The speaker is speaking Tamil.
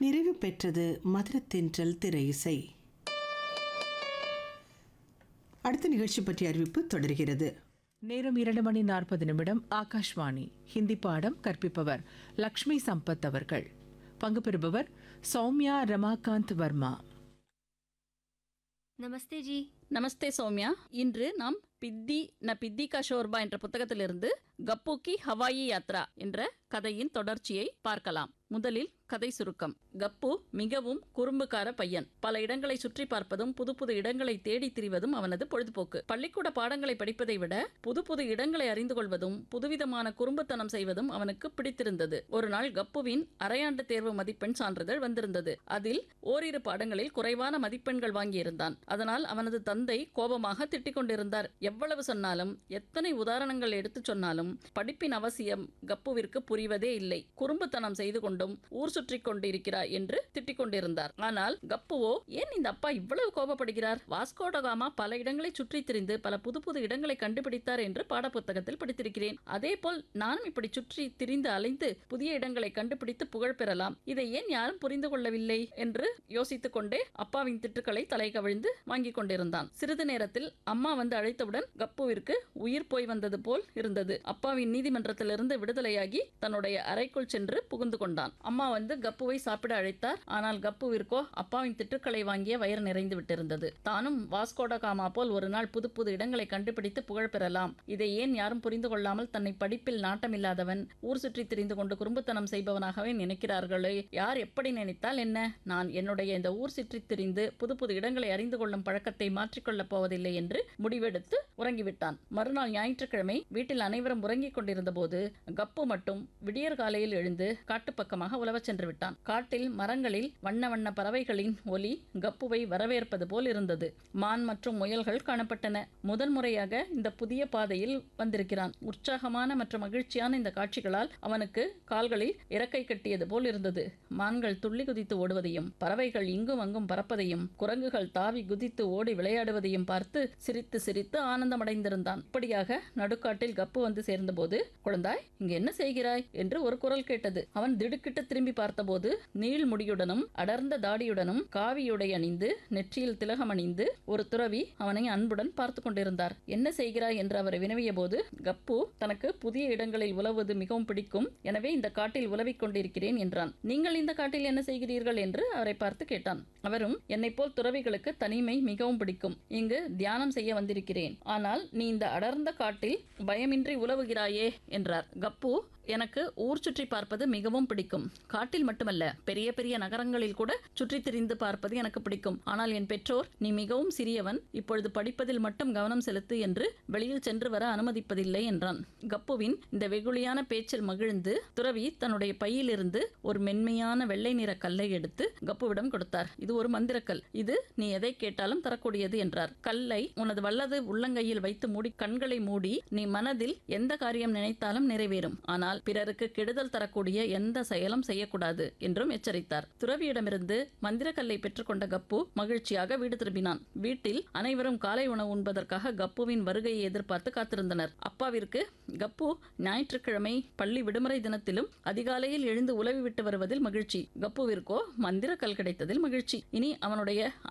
நிறைவு பெற்றது மதுரத்தென்றல் திரை இசை அடுத்த நிகழ்ச்சி பற்றிய அறிவிப்பு தொடர்கிறது நேரம் இரண்டு மணி நாற்பது நிமிடம் ஆகாஷ்வாணி ஹிந்தி பாடம் கற்பிப்பவர் லக்ஷ்மி சம்பத் அவர்கள் பங்கு பெறுபவர் சௌமியா ரமாகாந்த் வர்மா नमस्ते जी நமஸ்தே சௌமியா இன்று நாம் பித்தி ந பித்தி கா ஷோர்பா என்ற புத்தகத்திலிருந்து கப்பு கி ஹவாயி யாத்ரா என்ற கதையின் தொடர்ச்சியை பார்க்கலாம் முதலில் கதை சுருக்கம் கப்பு மிகவும் குறும்புக்கார பையன் பல இடங்களை சுற்றி பார்ப்பதும் புது புது இடங்களை தேடி திரிவதும் அவனது பொழுதுபோக்கு பள்ளிக்கூட பாடங்களை படிப்பதை விட புது புது இடங்களை அறிந்து கொள்வதும் புதுவிதமான குறும்புத்தனம் செய்வதும் அவனுக்கு பிடித்திருந்தது ஒரு நாள் கப்புவின் அரையாண்டு தேர்வு மதிப்பெண் சான்றிதழ் வந்திருந்தது அதில் ஓரிரு பாடங்களில் குறைவான மதிப்பெண்கள் வாங்கியிருந்தான் அதனால் அவனது தந்தை கோபமாக திட்டிக் கொண்டிருந்தார் எவ்வளவு சொன்னாலும் எத்தனை உதாரணங்கள் எடுத்துச் சொன்னாலும் படிப்பின் அவசியம் கப்புவிற்கு புரிவதே இல்லை குறும்புத்தனம் செய்து கொண்டும் ஊர் சுற்றி கொண்டிருக்கிறாய் என்று திட்டிக் கொண்டிருந்தார் ஆனால் கப்புவோ ஏன் இந்த அப்பா இவ்வளவு கோபப்படுகிறார் வாஸ்கோடகாமா பல இடங்களை சுற்றி திரிந்து பல புது புது இடங்களை கண்டுபிடித்தார் என்று பாடப்புத்தகத்தில் படித்திருக்கிறேன் அதேபோல் நானும் இப்படி சுற்றி திரிந்து அலைந்து புதிய இடங்களை கண்டுபிடித்து புகழ் பெறலாம் இதை ஏன் யாரும் புரிந்து கொள்ளவில்லை என்று யோசித்துக் கொண்டே அப்பாவின் திட்டுக்களை தலை கவிழ்ந்து வாங்கிக் கொண்டிருந்தான் சிறிது நேரத்தில் அம்மா வந்து அழைத்தவுடன் கப்புவிற்கு உயிர் போய் வந்தது போல் இருந்தது அப்பாவின் நீதிமன்றத்திலிருந்து விடுதலையாகி தன்னுடைய அறைக்குள் சென்று புகுந்து கொண்டான் அம்மா வந்து கப்புவை சாப்பிட அழைத்தார் ஆனால் கப்புவிற்கோ அப்பாவின் திட்டுக்களை வாங்கிய வயிறு நிறைந்து விட்டிருந்தது தானும் வாஸ்கோட காமா போல் ஒரு நாள் புது புது இடங்களை கண்டுபிடித்து புகழ் பெறலாம் இதை ஏன் யாரும் புரிந்து கொள்ளாமல் தன்னை படிப்பில் நாட்டமில்லாதவன் ஊர் சுற்றி திரிந்து கொண்டு குறும்புத்தனம் செய்பவனாகவே நினைக்கிறார்களே யார் எப்படி நினைத்தால் என்ன நான் என்னுடைய இந்த ஊர் சுற்றி திரிந்து புது புது இடங்களை அறிந்து கொள்ளும் பழக்கத்தை மாற்றிக்கொள்ளப் போவதில்லை என்று முடிவெடுத்து உறங்கிவிட்டான் மறுநாள் ஞாயிற்றுக்கிழமை வீட்டில் அனைவரும் உறங்கிக் கொண்டிருந்த போது கப்பு மட்டும் விடியற் காலையில் எழுந்து காட்டுப் பக்கமாக உலவச் சென்று விட்டான் காட்டில் மரங்களில் வண்ண வண்ண பறவைகளின் ஒலி கப்புவை வரவேற்பது போல் இருந்தது மான் மற்றும் முயல்கள் காணப்பட்டன முதல் முறையாக இந்த புதிய பாதையில் வந்திருக்கிறான் உற்சாகமான மற்றும் மகிழ்ச்சியான இந்த காட்சிகளால் அவனுக்கு கால்களில் இறக்கை கட்டியது போல் இருந்தது மான்கள் துள்ளி குதித்து ஓடுவதையும் பறவைகள் இங்கும் அங்கும் பறப்பதையும் குரங்குகள் தாவி குதித்து ஓடி விளையாடுவதையும் பார்த்து சிரித்து சிரித்து ஆனந்தமடைந்திருந்தான் இப்படியாக நடுக்காட்டில் கப்பு வந்து சேர்ந்தபோது குழந்தாய் இங்கு என்ன செய்கிறாய் என்று ஒரு குரல் கேட்டது அவன் திடுக்கிட்டு திரும்பி பார்த்தபோது நீள் முடியுடனும் அடர்ந்த தாடியுடனும் காவியுடை அணிந்து நெற்றியில் திலகம் அணிந்து ஒரு துறவி அவனை அன்புடன் பார்த்து கொண்டிருந்தார் என்ன செய்கிறாய் என்று அவரை வினவிய போது கப்பு தனக்கு புதிய இடங்களில் உலவுவது மிகவும் பிடிக்கும் எனவே இந்த காட்டில் உலவிக் கொண்டிருக்கிறேன் என்றான் நீங்கள் இந்த காட்டில் என்ன செய்கிறீர்கள் என்று அவரை பார்த்து கேட்டான் அவரும் என்னைப் போல் துறவிகளுக்கு தனிமை மிகவும் பிடிக்கும் இங்கு தியானம் செய்ய வந்திருக்கிறேன் ஆனால் நீ இந்த அடர்ந்த காட்டில் பயமின்றி உலவுகிறாயே என்றார் கப்பு எனக்கு ஊர் சுற்றி பார்ப்பது மிகவும் பிடிக்கும் காட்டில் மட்டுமல்ல பெரிய பெரிய நகரங்களில் கூட சுற்றி திரிந்து பார்ப்பது எனக்கு பிடிக்கும் ஆனால் என் பெற்றோர் நீ மிகவும் சிறியவன் இப்பொழுது படிப்பதில் மட்டும் கவனம் செலுத்து என்று வெளியில் சென்று வர அனுமதிப்பதில்லை என்றான் கப்புவின் இந்த வெகுளியான பேச்சில் மகிழ்ந்து துறவி தன்னுடைய பையிலிருந்து ஒரு மென்மையான வெள்ளை நிற கல்லை எடுத்து கப்புவிடம் கொடுத்தார் இது ஒரு மந்திரக்கல் இது நீ எதை கேட்டாலும் தரக்கூடியது என்றார் கல்லை உனது வல்லது உள்ளங்கையில் வைத்து மூடி கண்களை மூடி நீ மனதில் எந்த காரியம் நினைத்தாலும் நிறைவேறும் ஆனால் பிறருக்கு கெடுதல் தரக்கூடிய எந்த செயலும் செய்யக்கூடாது என்றும் எச்சரித்தார் துறவியிடமிருந்து மந்திரக்கல்லை பெற்றுக்கொண்ட கப்பு மகிழ்ச்சியாக வீடு திரும்பினான் வீட்டில் அனைவரும் காலை உணவு உண்பதற்காக கப்புவின் வருகையை எதிர்பார்த்து காத்திருந்தனர் அப்பாவிற்கு கப்பு ஞாயிற்றுக்கிழமை பள்ளி விடுமுறை தினத்திலும் அதிகாலையில் எழுந்து உலவி விட்டு வருவதில் மகிழ்ச்சி கப்புவிற்கோ மந்திரக்கல் கிடைத்ததில் மகிழ்ச்சி இனி அவனுடைய